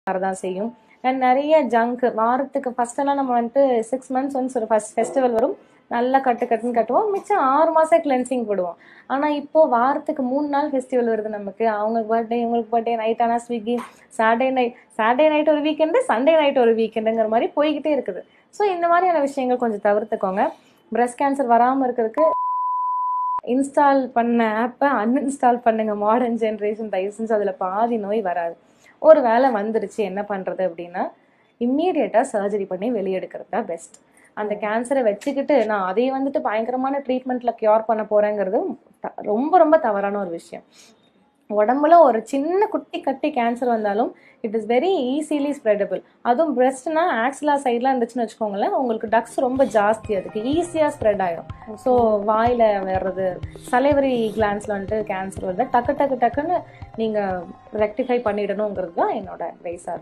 வரதான் செய்யும் அண்ட் நிறைய ஜங்க் வாரத்துக்கு ஃபர்ஸ்ட் எல்லாம் நம்ம வந்துட்டு சிக்ஸ் மந்த்ஸ் ஒன்ஸ் ஒரு ஃபர்ஸ்ட் ஃபெஸ்டிவல் வரும் நல்லா கட்டு கட்டுன்னு கட்டுவோம் மிச்சம் ஆறு மாசம் கிளென்சிங் போடுவோம் ஆனா இப்போ வாரத்துக்கு மூணு நாள் ஃபெஸ்டிவல் வருது நமக்கு அவங்க பர்த்டே இவங்களுக்கு பர்த்டே நைட் ஆனா Swiggy Saturday night Saturday night ஒரு வீக்கெண்டு சண்டே நைட் ஒரு வீக்கெண்டுங்கிற மாதிரி போய்கிட்டே இருக்குது ஸோ இந்த மாதிரியான விஷயங்கள் கொஞ்சம் தவிர்த்துக்கோங்க பிரஸ்ட் கேன்சர் வராமல் இருக்கிறதுக்கு இன்ஸ்டால் பண்ண ஆப்பை அன்இன்ஸ்டால் பண்ணுங்க மாடர்ன் ஜென்ரேஷன் தயவு செஞ்சு அதில் பாதி நோய் வராது ஒரு வேளை வந்துருச்சு என்ன பண்ணுறது அப்படின்னா இம்மீடியட்டாக சர்ஜரி பண்ணி வெளியெடுக்கிறது தான் பெஸ்ட் அந்த கேன்சரை வச்சுக்கிட்டு நான் அதை வந்துட்டு பயங்கரமான ட்ரீட்மெண்ட்டில் க்யூர் பண்ண போகிறேங்கிறது த- ரொம்ப ரொம்ப தவறான ஒரு விஷயம் உடம்புல ஒரு சின்ன குட்டி கட்டி கேன்சர் வந்தாலும் it is very easily spreadable அதுவும் பிரெஸ்ட்னா ஆக்சிலா சைட்லாம் இருந்துச்சுன்னு வச்சுக்கோங்களேன் உங்களுக்கு டக்ஸ் ரொம்ப ஜாஸ்தி அதுக்கு ஈஸியாக ஸ்ப்ரெட் ஆயிடும் ஸோ வாயில் வர்றது சலைவரி கிளான்ஸில் வந்துட்டு கேன்சர் வருது டக்கு டக்கு டக்குன்னு நீங்கள் ரெக்டிஃபை பண்ணிடணுங்கிறது தான் என்னோட அட்வைஸாக